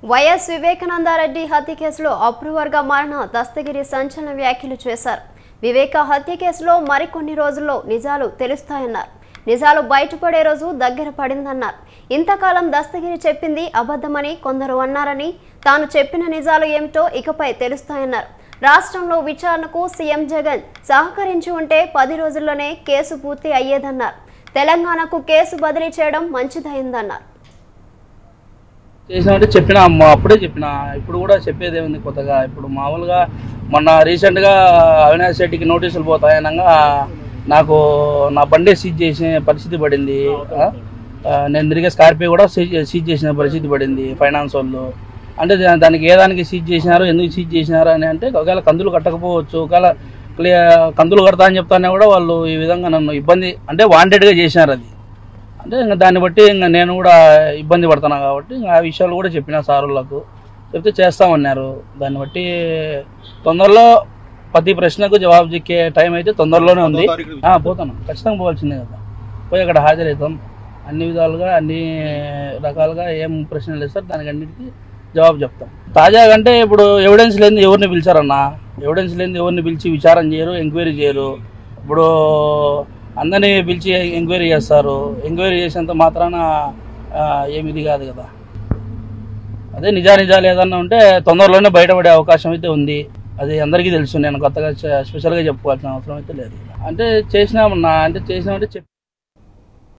YS Vivekananda Reddy హత్య కేసులో అప్రూవర్గా మారిన దస్తగిరి సంచలన వ్యాఖ్యలు చేశారు వివేక హత్య కేసులో మరికొన్ని రోజుల్లో నిజాలు తెలుస్తాయన్నారు నిజాలు బయటపడే రోజు దగ్గర పడిందన్నారు ఇంతకాలం దస్తగిరి చెప్పింది అబద్ధమని కొందరు అన్నారని తాను చెప్పిన నిజాలు ఏమిటో ఇకపై తెలుస్తాయన్నారు రాష్ట్రంలో విచారణకు సీఎం జగన్ సహకరించి ఉంటే పది రోజుల్లోనే కేసు పూర్తి అయ్యేదన్నారు తెలంగాణకు కేసు బదిలీ చేయడం మంచిదైందన్నారు చేసినట్టు చెప్పిన అమ్మ అప్పుడే చెప్పిన ఇప్పుడు కూడా చెప్పేది ఏముంది కొత్తగా ఇప్పుడు మామూలుగా మొన్న రీసెంట్గా అవినాష్ రెడ్డికి నోటీసులు పోతాయనగా నాకు నా బండి సీజ్ చేసిన పరిస్థితి పడింది ఆ? ఆ, నేను తిరిగే స్కార్పియో కూడా సీజ్ సీజ్ చేసిన పరిస్థితి పడింది ఫైనాన్స్ వాళ్ళు అంటే దా- దానికి ఏ దానికి సీజ్ చేసినారు ఎందుకు సీజ్ చేసినారు అని అంటే ఒకవేళ కందులు కట్టకపోవచ్చు ఒకవేళ క్లియర్ కందులు కడతా అని చెప్తానే కూడా వాళ్ళు ఈ విధంగా నన్ను ఇబ్బంది అంటే వాంటెడ్గా చేసినారు అది అంటే ఇంకా దాన్ని బట్టి ఇంకా నేను కూడా ఇబ్బంది పడుతున్నా కాబట్టి ఇంకా ఆ విషయాలు కూడా చెప్పిన సారులకు చెప్తే చేస్తామన్నారు దాన్ని బట్టి తొందరలో ప్రతి ప్రశ్నకు జవాబు చెక్కే టైం అయితే తొందరలోనే ఉంది ఆ, పోతాను ఖచ్చితంగా పోవాల్సిందే కదా పోయి అక్కడ హాజరవుతాం అన్ని విధాలుగా అన్ని రకాలుగా ఏం ప్రశ్నలు ఇస్తారు దానికి అన్నిటికీ జవాబు చెప్తాం తాజాగా అంటే ఇప్పుడు ఎవిడెన్స్ లేని ఎవరిని పిలిచారన్నా ఎవిడెన్స్ లేని ఎవరిని పిలిచి విచారం చేయరు ఎంక్వైరీ చేయరు ఇప్పుడు అందరినీ పిలిచి ఎంక్వైరీ చేస్తారు ఎంక్వైరీ చేసేంత మాత్రాన ఆ, ఏమి ఇది కాదు కదా అదే నిజానిజాలు ఏదన్నా ఉంటే తొందరలోనే బయటపడే అవకాశం అయితే ఉంది అది అందరికీ తెలుసు నేను కొత్తగా స్పెషల్గా చెప్పుకోవాల్సిన అవసరం అయితే లేదు అంటే చేసినామన్నా అంటే చేసినామంటే చెప్పి